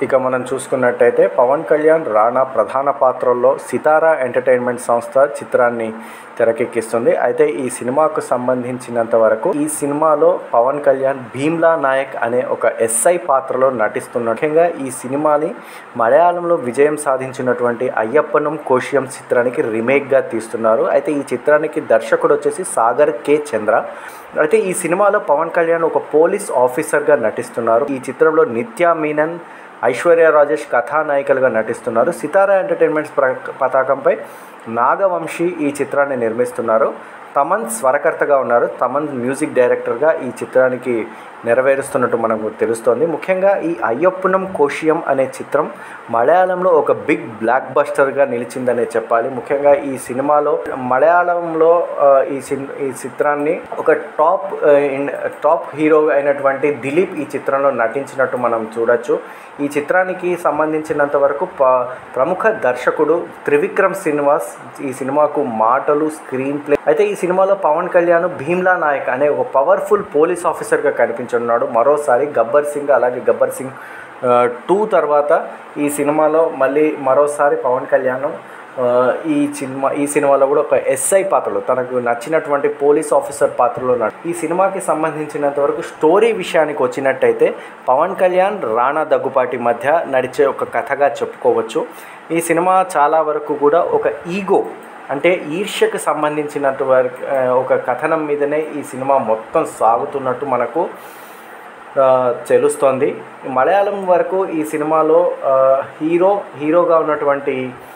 ఇక మనం చూసుకున్నట్టయితే పవన్ కళ్యాణ్ రాణా ప్రధాన పాత్రల్లో సితారా ఎంటర్టైన్మెంట్ సంస్థ చిత్రాన్ని తెరకెక్కిస్తుంది అయితే ఈ సినిమాకు సంబంధించినంత వరకు ఈ సినిమాలో పవన్ కళ్యాణ్ భీమ్లా నాయక్ అనే ఒక ఎస్ఐ పాత్రలో నటిస్తున్న ముఖ్యంగా ఈ సినిమాని మలయాళంలో విజయం సాధించినటువంటి అయ్యప్పనం కోశియం చిత్రానికి రీమేక్గా తీస్తున్నారు అయితే ఈ చిత్రానికి దర్శకుడు వచ్చేసి సాగర్ కే చంద్ర అయితే ఈ సినిమాలో పవన్ కళ్యాణ్ ఒక పోలీస్ ఆఫీసర్గా నటిస్తున్నారు ఈ చిత్రంలో నిత్యా మీనన్ ఐశ్వర్య రాజేష్ కథానాయికలుగా నటిస్తున్నారు సితారా ఎంటర్టైన్మెంట్స్ ప్ర పతాకంపై నాగవంశీ ఈ చిత్రాన్ని నిర్మిస్తున్నారు తమన్ స్వరకర్తగా ఉన్నారు తమన్ మ్యూజిక్ డైరెక్టర్గా ఈ చిత్రానికి నెరవేరుస్తున్నట్టు మనకు తెలుస్తోంది ముఖ్యంగా ఈ అయ్యప్పనం కోశియం అనే చిత్రం మలయాళంలో ఒక బిగ్ బ్లాక్ బస్టర్గా నిలిచిందనే చెప్పాలి ముఖ్యంగా ఈ సినిమాలో మలయాళంలో ఆ, ఈ సిన్ ఈ చిత్రాన్ని ఒక టాప్ ఆ, ఇన్- టాప్ హీరో అయినటువంటి దిలీప్ ఈ చిత్రంలో నటించినట్టు మనం చూడొచ్చు ఈ చిత్రానికి సంబంధించినంత వరకు ప ప్రముఖ దర్శకుడు త్రివిక్రమ్ శ్రీనివాస్ ఈ సినిమాకు మాటలు స్క్రీన్ ప్లే అయితే ఈ సినిమాలో పవన్ కళ్యాణ్ భీమ్లా నాయక్ అనే ఒక పవర్ఫుల్ పోలీస్ ఆఫీసర్గా కనిపించున్నాడు మరోసారి గబ్బర్ సింగ్ అలాగే గబ్బర్ సింగ్ టూ తర్వాత ఈ సినిమాలో మళ్ళీ మరోసారి పవన్ కళ్యాణ్ ఆ, ఈ సినిమా ఈ సినిమాలో కూడా ఒక ఎస్ఐ పాత్రలో తనకు నచ్చినటువంటి పోలీస్ ఆఫీసర్ పాత్రలో ఉన్నాడు ఈ సినిమాకి సంబంధించినంత వరకు స్టోరీ విషయానికి వచ్చినట్టయితే పవన్ కళ్యాణ్ రాణా దగ్గుపాటి మధ్య నడిచే ఒక కథగా చెప్పుకోవచ్చు ఈ సినిమా చాలా వరకు కూడా ఒక ఈగో అంటే ఈర్ష్యకు సంబంధించినట్టు వరకు ఆ, ఒక కథనం మీదనే ఈ సినిమా మొత్తం సాగుతున్నట్టు మనకు ఆ, తెలుస్తోంది మలయాళం వరకు ఈ సినిమాలో ఆ, హీరో హీరోగా ఉన్నటువంటి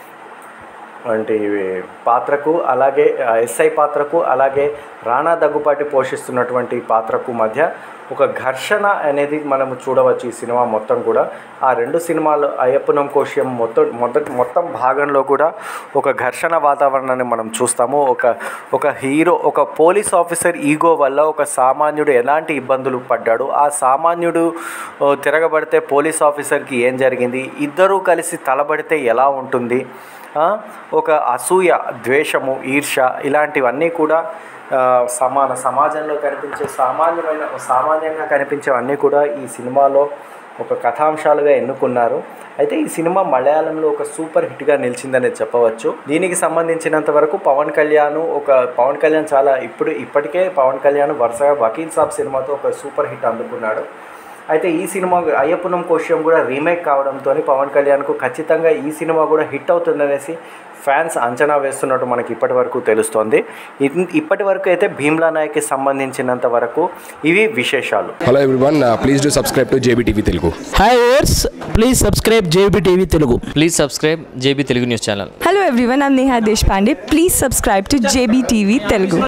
వంటి పాత్రకు అలాగే ఆ, ఎస్ఐ పాత్రకు అలాగే రాణా దగ్గుపాటి పోషిస్తున్నటువంటి పాత్రకు మధ్య ఒక ఘర్షణ అనేది మనం చూడవచ్చు ఈ సినిమా మొత్తం కూడా ఆ రెండు సినిమాలు అయ్యప్పనం కోశం మొత్తం మొదటి మొత్తం భాగంలో కూడా ఒక ఘర్షణ వాతావరణాన్ని మనం చూస్తాము ఒక ఒక హీరో ఒక పోలీస్ ఆఫీసర్ ఈగో వల్ల ఒక సామాన్యుడు ఎలాంటి ఇబ్బందులు పడ్డాడు ఆ సామాన్యుడు ఓ, తిరగబడితే పోలీస్ ఆఫీసర్కి ఏం జరిగింది ఇద్దరూ కలిసి తలబడితే ఎలా ఉంటుంది ఆ, ఒక అసూయ ద్వేషము ఈర్ష ఇలాంటివన్నీ కూడా ఆ, సమాన సమాజంలో కనిపించే సామాన్యమైన సామాన్యంగా కనిపించేవన్నీ కూడా ఈ సినిమాలో ఒక కథాంశాలుగా ఎన్నుకున్నారు అయితే ఈ సినిమా మలయాళంలో ఒక సూపర్ హిట్గా నిలిచిందనే చెప్పవచ్చు దీనికి సంబంధించినంత వరకు పవన్ కళ్యాణ్ ఒక పవన్ కళ్యాణ్ చాలా ఇప్పుడు ఇప్పటికే పవన్ కళ్యాణ్ వరుసగా వకీల్ సాబ్ సినిమాతో ఒక సూపర్ హిట్ అందుకున్నాడు అయితే ఈ సినిమా అయ్యప్పనం కోశం కూడా రీమేక్ కావడంతో పవన్ కళ్యాణ్కు ఖచ్చితంగా ఈ సినిమా కూడా హిట్ అవుతుందనేసి ఫ్యాన్స్ అంచనా వేస్తున్నట్టు మనకి ఇప్పటి వరకు తెలుస్తోంది ఇన్- ఇప్పటి వరకు అయితే భీమ్లా నాయక్కి సంబంధించినంత వరకు ఇవి విశేషాలు hello everyone please do subscribe to JB TV Telugu hi ఓర్స్ please subscribe JB TV Telugu please subscribe JB Telugu news channel Hello everyone, I'm Neha Deshpande. Please subscribe to JBTV Telugu.